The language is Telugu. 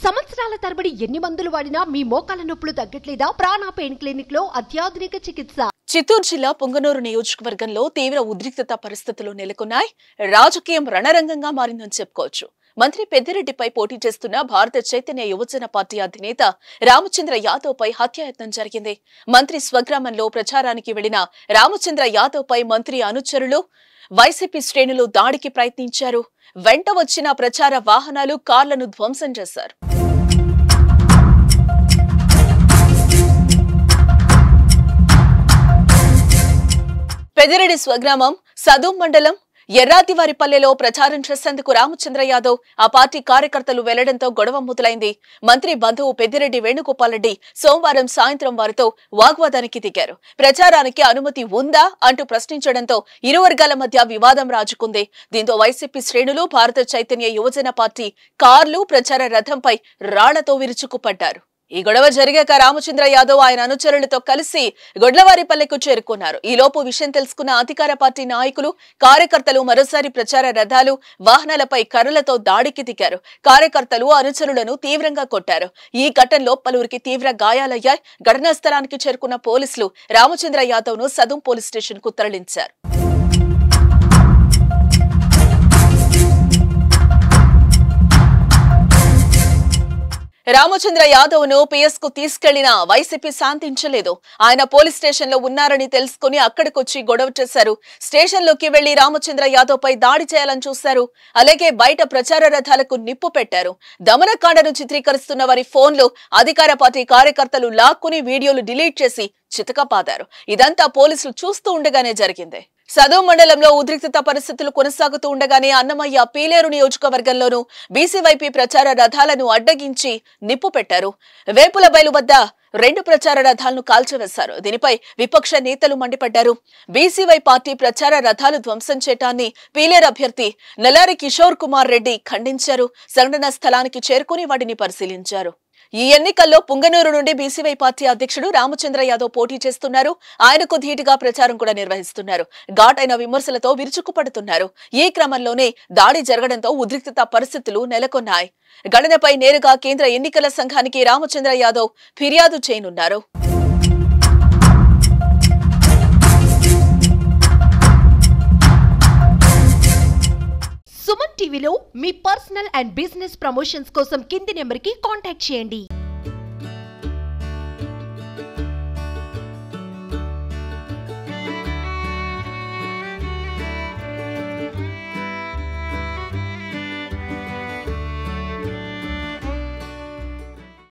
సంవత్సరాల తరబడి ఎన్ని మందులు వాడినా మీ మోకాల నొప్పులు తగ్గట్లేదా ప్రాణ పెయిన్ క్లినిక్ లో అత్యాధునిక చికిత్స చిత్తూరు జిల్లా పొంగనూరు నియోజకవర్గంలో తీవ్ర ఉద్రిక్తత పరిస్థితులు నెలకొన్నాయి రాజకీయం రణరంగంగా మారిందని చెప్పుకోవచ్చు మంత్రి పెద్దిరెడ్డిపై పోటీ చేస్తున్న భారత చైతన్య యువజన పార్టీ అధినేత రామచంద్ర యాదవ్ పై హత్యాయత్నం జరిగింది మంత్రి స్వగ్రామంలో ప్రచారానికి వెళ్లిన రామచంద్ర యాదవ్ పై మంత్రి అనుచరులు వైసీపీ శ్రేణులు దాడికి ప్రయత్నించారు వెంట వచ్చిన ప్రచార వాహనాలు కార్లను ధ్వంసం చేశారు పెదిరెడ్డి స్వగ్రామం సదుం మండలం ఎర్రాతివారిపల్లెలో ప్రచారం చేసేందుకు రామచంద్ర యాదవ్ ఆ పార్టీ కార్యకర్తలు వెళ్లడంతో గొడవ మొదలైంది మంత్రి బంధువు పెద్దిరెడ్డి వేణుగోపాల్ రెడ్డి సోమవారం సాయంత్రం వారితో వాగ్వాదానికి దిగారు ప్రచారానికి అనుమతి ఉందా అంటూ ప్రశ్నించడంతో ఇరు వర్గాల మధ్య వివాదం రాజుకుంది దీంతో వైసీపీ శ్రేణులు భారత చైతన్య యువజన పార్టీ కార్లు ప్రచార రథంపై రాళ్లతో విరుచుకుపడ్డారు ఈ గొడవ జరిగాక రామచంద్ర యాదవ్ ఆయన అనుచరులతో కలిసి గొడ్లవారిపల్లెకు చేరుకున్నారు ఈ లోపు విషయం తెలుసుకున్న అధికార పార్టీ నాయకులు కార్యకర్తలు మరోసారి ప్రచార రథాలు వాహనాలపై కర్రలతో దాడికి దిగారు కార్యకర్తలు అనుచరులను తీవ్రంగా కొట్టారు ఈ ఘటనలో పలువురికి తీవ్ర గాయాలయ్యాయి ఘటనా స్థలానికి చేరుకున్న పోలీసులు రామచంద్ర యాదవ్ ను సదుం పోలీస్ స్టేషన్ కు తరలించారు రామచంద్ర యాదవ్ ను పిఎస్ కు తీసుకెళ్లిన వైసీపీ శాంతించలేదు ఆయన పోలీస్ స్టేషన్ లో ఉన్నారని తెలుసుకుని అక్కడికొచ్చి గొడవ చేశారు స్టేషన్ లోకి వెళ్లి రామచంద్ర యాదవ్ పై దాడి చేయాలని చూశారు అలాగే బయట ప్రచార రథాలకు నిప్పు పెట్టారు దమనకాండను చిత్రీకరిస్తున్న వారి ఫోన్లు అధికార పార్టీ కార్యకర్తలు లాక్కుని వీడియోలు డిలీట్ చేసి చితకపాదారు ఇదంతా పోలీసులు చూస్తూ ఉండగానే జరిగింది సదువు మండలంలో ఉద్రిక్తత పరిస్థితులు కొనసాగుతూ ఉండగానే అన్నమయ్య పీలేరు నియోజకవర్గంలోనూ బీసీవైపీ ప్రచార రథాలను అడ్డగించి నిప్పు పెట్టారు వేపుల బయలు వద్ద రెండు ప్రచార రథాలను కాల్చివేశారు దీనిపై విపక్ష నేతలు మండిపడ్డారు బీసీవై పార్టీ ప్రచార రథాలు ధ్వంసం చేయటాన్ని పీలేరు అభ్యర్థి నలారి కిషోర్ కుమార్ రెడ్డి ఖండించారు సంఘటన స్థలానికి చేరుకుని వాటిని పరిశీలించారు ఈ ఎన్నికల్లో పుంగనూరు నుండి బీసీవై పార్టీ అధ్యక్షుడు రామచంద్ర యాదవ్ పోటీ చేస్తున్నారు ఆయనకు ధీటుగా ప్రచారం కూడా నిర్వహిస్తున్నారు ఘాటైన విమర్శలతో విరుచుకుపడుతున్నారు ఈ క్రమంలోనే దాడి జరగడంతో ఉద్రిక్తత పరిస్థితులు నెలకొన్నాయి ఘటనపై నేరుగా కేంద్ర ఎన్నికల సంఘానికి రామచంద్ర యాదవ్ ఫిర్యాదు చేయనున్నారు సుమన్ టీవీలో మీ పర్సనల్ అండ్ బిజినెస్ ప్రమోషన్స్ కోసం కింది నెంబర్ కి కాంటాక్ట్ చేయండి